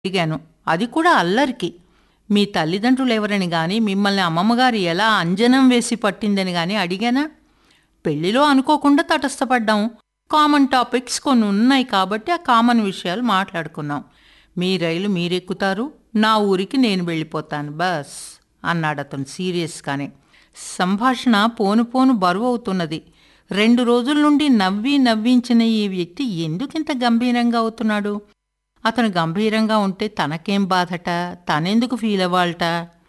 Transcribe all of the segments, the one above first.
అడిగాను అది కూడా అల్లరికి మీ తల్లిదండ్రులు ఎవరని గాని మిమ్మల్ని అమ్మమ్మగారు ఎలా అంజనం వేసి పట్టిందని గాని అడిగానా పెళ్లిలో అనుకోకుండా తటస్థపడ్డాం కామన్ టాపిక్స్ కొన్ని ఉన్నాయి కాబట్టి ఆ కామన్ విషయాలు మాట్లాడుకున్నాం మీ రైలు మీరెక్కుతారు నా ఊరికి నేను వెళ్ళిపోతాను బస్ అన్నాడు అతను సీరియస్గానే సంభాషణ పోను పోను బరువు అవుతున్నది రెండు రోజుల నుండి నవ్వి నవ్వించిన ఈ వ్యక్తి ఎందుకింత గంభీరంగా అవుతున్నాడు అతను గంభీరంగా ఉంటే తనకేం బాధట తనెందుకు ఫీల్ అవ్వాలట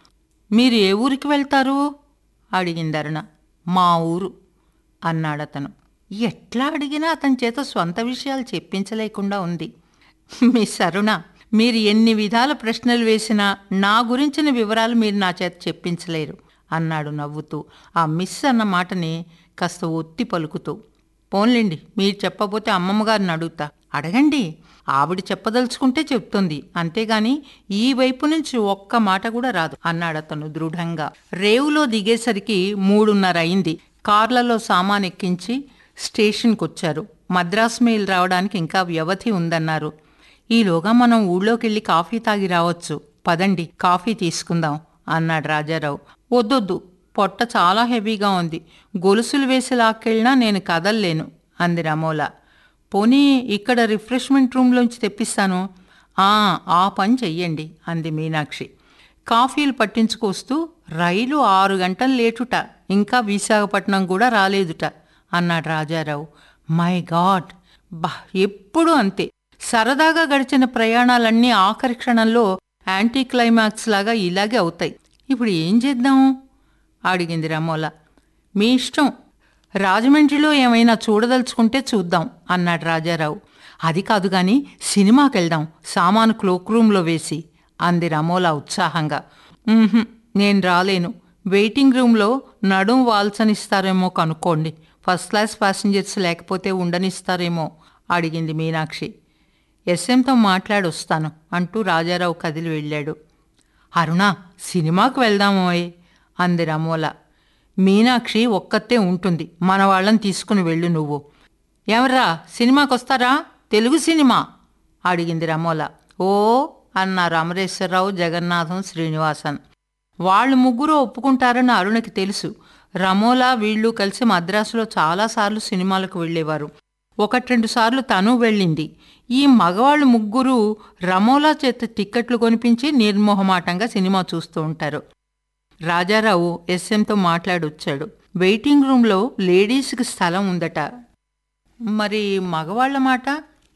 మీరు ఏ ఊరికి వెళ్తారు అడిగింది అరుణ మా ఊరు అన్నాడతను ఎట్లా అడిగినా అతని చేత స్వంత విషయాలు చెప్పించలేకుండా ఉంది మిస్ అరుణ మీరు ఎన్ని విధాల ప్రశ్నలు వేసినా నా గురించిన వివరాలు మీరు నా చేత చెప్పించలేరు అన్నాడు నవ్వుతూ ఆ మిస్ అన్న మాటని కాస్త ఒత్తి పలుకుతూ పోన్లేండి మీరు చెప్పబోతే అమ్మమ్మగారిని అడుగుతా అడగండి ఆవిడ చెప్పదలుచుకుంటే చెప్తుంది అంతేగాని ఈ వైపు నుంచి ఒక్క మాట కూడా రాదు అన్నాడు అతను దృఢంగా రేవులో దిగేసరికి మూడున్నర అయింది కార్లలో సామాన్ ఎక్కించి స్టేషన్కి వచ్చారు మద్రాస్ మెయిల్ రావడానికి ఇంకా వ్యవధి ఉందన్నారు ఈలోగా మనం ఊళ్ళోకి వెళ్ళి కాఫీ తాగి రావచ్చు పదండి కాఫీ తీసుకుందాం అన్నాడు రాజారావు వద్దొద్దు పొట్ట చాలా హెవీగా ఉంది గొలుసులు వేసి లాక్కెళ్ళినా నేను కదల్లేను అంది రమోల పోనీ ఇక్కడ రిఫ్రెష్మెంట్ రూమ్లోంచి తెప్పిస్తాను ఆ ఆ పని చెయ్యండి అంది మీనాక్షి కాఫీలు పట్టించుకొస్తూ రైలు ఆరు గంటలు లేటుట ఇంకా విశాఖపట్నం కూడా రాలేదుట అన్నాడు రాజారావు మై గాడ్ బా ఎప్పుడూ అంతే సరదాగా గడిచిన ప్రయాణాలన్నీ ఆఖరి క్షణంలో యాంటీ క్లైమాక్స్ లాగా ఇలాగే అవుతాయి ఇప్పుడు ఏం చేద్దాం అడిగింది రమోల మీ ఇష్టం రాజమండ్రిలో ఏమైనా చూడదలుచుకుంటే చూద్దాం అన్నాడు రాజారావు అది కాదు గాని సినిమాకి వెళ్దాం సామాను క్లోక్ రూమ్లో వేసి అంది రమోల ఉత్సాహంగా "ఉహుం, నేను రాలేను వెయిటింగ్ రూమ్లో నడుం వాల్సనిస్తారేమో కనుక్కోండి ఫస్ట్ క్లాస్ ప్యాసింజర్స్ లేకపోతే ఉండనిస్తారేమో అడిగింది మీనాక్షి ఎస్ఎంతో మాట్లాడొస్తాను అంటూ రాజారావు కదిలి వెళ్ళాడు అరుణ సినిమాకు వెళ్దామోయ్ అంది రమోల మీనాక్షి ఒక్కతే ఉంటుంది మన వాళ్ళని తీసుకుని వెళ్ళు నువ్వు ఎవరా సినిమాకి వస్తారా తెలుగు సినిమా అడిగింది రమోల ఓ అన్నారు అమరేశ్వరరావు జగన్నాథం శ్రీనివాసన్ వాళ్ళు ముగ్గురు ఒప్పుకుంటారని అరుణకి తెలుసు రమోలా వీళ్ళు కలిసి మద్రాసులో చాలాసార్లు సినిమాలకు వెళ్ళేవారు ఒకటి రెండు సార్లు తను వెళ్ళింది ఈ మగవాళ్ళు ముగ్గురు రమోలా చేత టిక్కెట్లు కొనిపించి నిర్మోహమాటంగా సినిమా చూస్తూ ఉంటారు రాజారావు ఎస్ఎంతో మాట్లాడొచ్చాడు వెయిటింగ్ రూమ్లో లేడీస్కి స్థలం ఉందట మరి మగవాళ్ళ మాట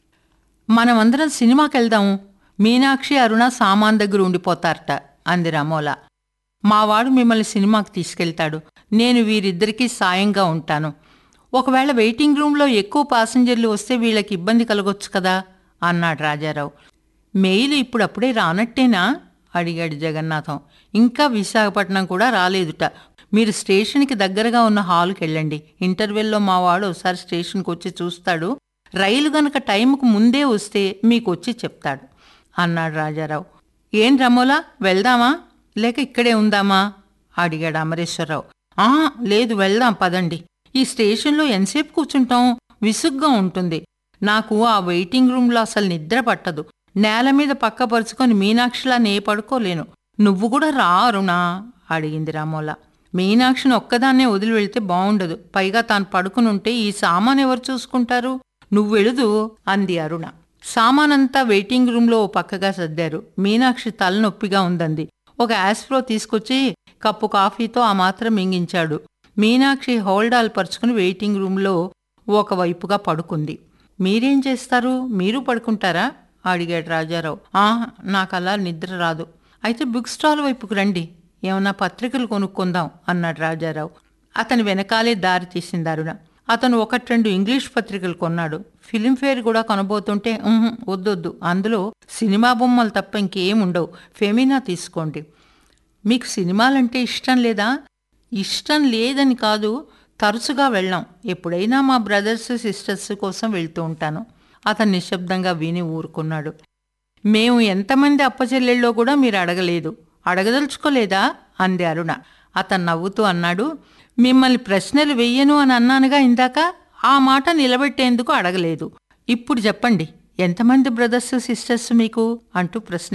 మనమందరం సినిమాకి వెళ్దాం మీనాక్షి అరుణ సామాన్ దగ్గర ఉండిపోతారట అంది రమోల మావాడు మిమ్మల్ని సినిమాకి తీసుకెళ్తాడు నేను వీరిద్దరికీ సాయంగా ఉంటాను ఒకవేళ వెయిటింగ్ రూమ్లో ఎక్కువ పాసింజర్లు వస్తే వీళ్ళకి ఇబ్బంది కలగొచ్చు కదా అన్నాడు రాజారావు మెయిల్ ఇప్పుడప్పుడే రానట్టేనా అడిగాడు జగన్నాథం ఇంకా విశాఖపట్నం కూడా రాలేదుట మీరు స్టేషన్కి దగ్గరగా ఉన్న హాల్కి వెళ్ళండి ఇంటర్వెల్లో మా వాడు ఒకసారి స్టేషన్కి వచ్చి చూస్తాడు రైలు గనక టైంకు ముందే వస్తే మీకు వచ్చి చెప్తాడు అన్నాడు రాజారావు ఏం రమోలా వెళ్దామా లేక ఇక్కడే ఉందామా అడిగాడు అమరేశ్వరరావు ఆ లేదు వెళ్దాం పదండి ఈ స్టేషన్లో ఎంతసేపు కూర్చుంటాం విసుగ్గా ఉంటుంది నాకు ఆ వెయిటింగ్ రూమ్లో అసలు నిద్ర పట్టదు నేల మీద పక్కపరుచుకొని మీనాక్షిలా నే పడుకోలేను నువ్వు కూడా రా అరుణా అడిగింది రామోల మీనాక్షిని ఒక్కదాన్నే వదిలి వెళ్తే బావుండదు పైగా తాను పడుకునుంటే ఈ సామాన్ ఎవరు చూసుకుంటారు నువ్వు వెళుదు అంది అరుణ సామానంతా వెయిటింగ్ రూమ్లో ఓ పక్కగా సర్దారు మీనాక్షి తలనొప్పిగా ఉందంది ఒక యాస్ప్రో తీసుకొచ్చి కప్పు కాఫీతో ఆ మాత్రం మింగించాడు మీనాక్షి హోల్డాల్ పరుచుకుని వెయిటింగ్ రూమ్లో ఒకవైపుగా పడుకుంది మీరేం చేస్తారు మీరు పడుకుంటారా అడిగాడు రాజారావు ఆ నాకు అలా నిద్ర రాదు అయితే బుక్ స్టాల్ వైపుకు రండి ఏమన్నా పత్రికలు కొనుక్కుందాం అన్నాడు రాజారావు అతని వెనకాలే దారి తీసింది అరుణ అతను ఒకటి రెండు ఇంగ్లీష్ పత్రికలు కొన్నాడు ఫిలింఫేర్ కూడా కొనబోతుంటే "ఉహుం, వద్దొద్దు అందులో సినిమా బొమ్మలు తప్ప ఇంకేం ఉండవు ఫెమినా తీసుకోండి మీకు సినిమాలంటే ఇష్టం లేదా ఇష్టం లేదని కాదు తరచుగా వెళ్ళాం ఎప్పుడైనా మా బ్రదర్స్ సిస్టర్స్ కోసం వెళ్తూ ఉంటాను అతను నిశ్శబ్దంగా విని ఊరుకున్నాడు మేము ఎంతమంది అప్పచెల్లెళ్ళో కూడా మీరు అడగలేదు అడగదలుచుకోలేదా అంది అరుణ అతను నవ్వుతూ అన్నాడు మిమ్మల్ని ప్రశ్నలు వెయ్యను అని అన్నానుగా ఇందాక ఆ మాట నిలబెట్టేందుకు అడగలేదు ఇప్పుడు చెప్పండి ఎంతమంది బ్రదర్స్ సిస్టర్స్ మీకు అంటూ ప్రశ్న